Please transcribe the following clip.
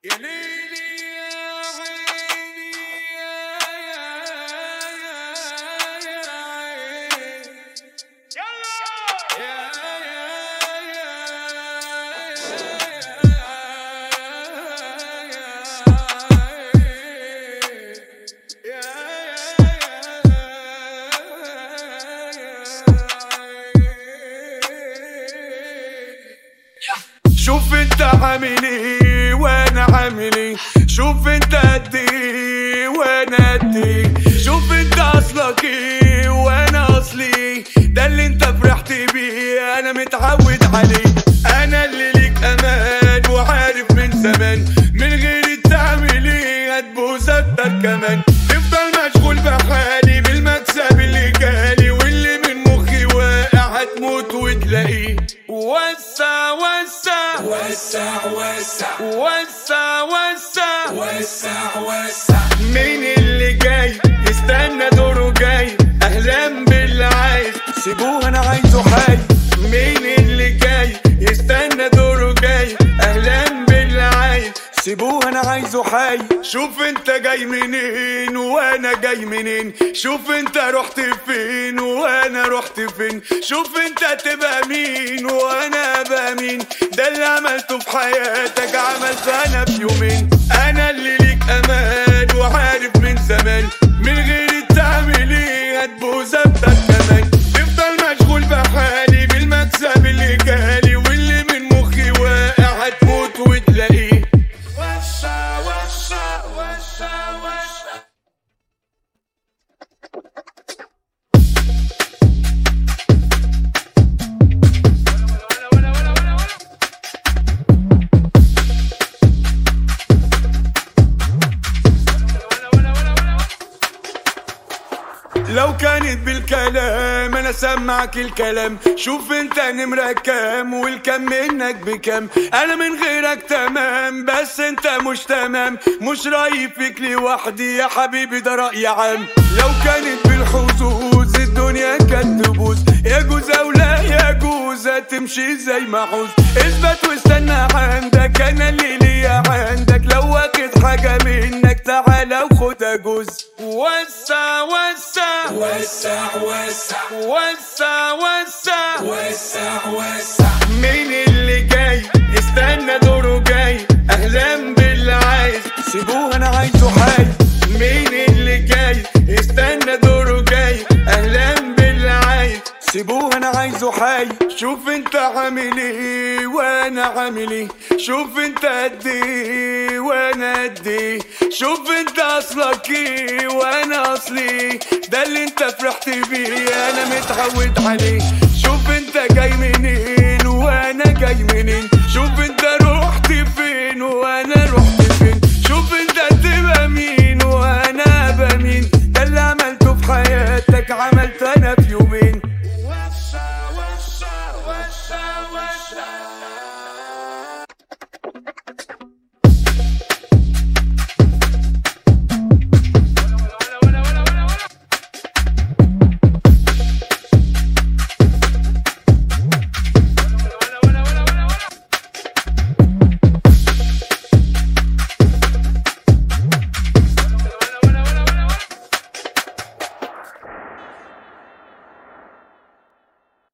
يا ليلي يا عيني يا يا يا يا عيني يا شوف انت عامل ايه وانا عامل ايه شوف انت قد ايه وانا قد ايه شوف انت اصلك ايه وانا اصلي ايه ده اللي انت فرحت بيه انا متعود عليه انا اللي ليك امان وعارف من زمان من غير تعمل ايه هتبوظ اكتر كمان تفضل مشغول بحالي بالمكسب اللي جالي واللي من مخي واقع هتموت وتلاقيه وسع وسع وسع وسع وسع وسع وسع وسع مين اللي جاي يستنى دوره جاي اهلا باللي عايز سيبوه انا عايزه حي مين اللي جاي يستنى دوره جاي اهلا باللي عايز سيبوه انا عايزه حي شوف انت جاي منين وانا جاي منين شوف انت رحت فين وانا رحت فين شوف انت تبقى مين وانا ابقى مين ده اللي عملته في حياتك عملته انا في يومين انا اللي ليك امان وعارف من زمان من غير تعمل ايه هتبوظ اكتر كمان تفضل مشغول بحالي بالمكسب اللي جالي واللي من مخي واقع هتموت وتلاقيه وشا وشا وشا وشا لو كانت بالكلام انا سمعك الكلام شوف انت نمرة كام والكم منك بكام انا من غيرك تمام بس انت مش تمام مش رايي فيك لوحدي يا حبيبي ده رأي عام لو كانت بالحظوظ الدنيا كانت تبوظ يجوز او لا يجوز هتمشي زي ما عوز اثبت واستنى عندك انا اللي ليا عندك لو واخد حاجة منك تعالى وخد اجوز وسع وسع وسع وسع وسع وسع وسع وسع مين اللي جاي يستنى دوره جاي اهلا باللي عايز سيبوه انا عايزه حي مين اللي جاي يستنى دوره جاي اهلا باللي عايز سيبوه انا عايزه حي شوف انت عامل ايه وانا عامل ايه شوف انت قد ايه وانا قد ايه شوف انت اصلك ايه وانا اصلي ايه ده اللي انت فرحت بيه انا متعود عليه شوف انت جاي منين وانا جاي منين شوف انت رحت فين وانا رحت فين شوف انت تبقى مين وانا ابقى مين ده اللي عملته في حياتك عمل